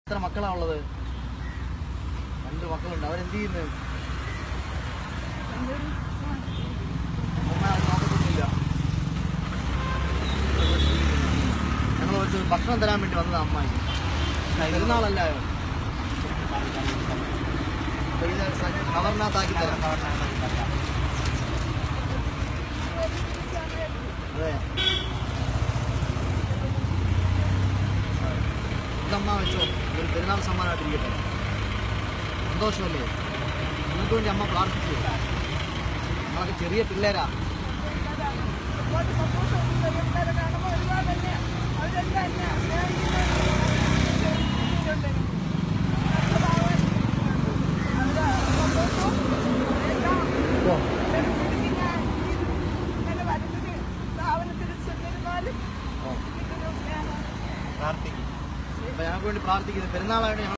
എത്ര മക്കളാ ഉള്ളത് രണ്ട് മക്കളുണ്ട് അവരെന്ത് ചെയ്യുന്നു അമ്മ അത് നോക്കത്തൊന്നുമില്ല ഞങ്ങൾ കുറച്ച് ഭക്ഷണം തരാൻ വേണ്ടി വന്നത് അമ്മായി പെരുന്നാളല്ലായോ അപ്പൊ ഇത് സ- കവറിനകത്താക്കി തരാം അതെ ഇതമ്മ വെച്ചോ ഒരു പെരുന്നാൾ സമ്മാനമായിട്ടിരിക്കട്ടെ സന്തോഷമല്ലേ നിങ്ങൾക്ക് വേണ്ടി അമ്മ പ്രാർത്ഥിച്ചു നമ്മളൊക്കെ ചെറിയ പിള്ളേരാ ഒരുപാട് സന്തോഷമുണ്ട് ചെറുപ്പക്കാരെ കാണുമ്പോൾ ഒരുപാട് തന്നെ അവരെല്ലാം എന്നെ സ്നേഹിക്കുന്നുണ്ട് നല്ലതാവാൻ അവരെ സന്തോഷവും എല്ലാം ഇവരെ ചുരുക്കി ഞാൻ ഈ ഇങ്ങനെ വരുന്നത് സ്ഥാപനത്തിൽ ചെന്നിരുന്നാലും ഓ കിട്ടുന്ന സ്നേഹം പ്രാർത്ഥിക്കും അപ്പൊ ഞങ്ങൾക്ക് വേണ്ടി പ്രാർത്ഥിക്കുന്നത് പെരുന്നാളായിട്ട് ഞങ്ങൾ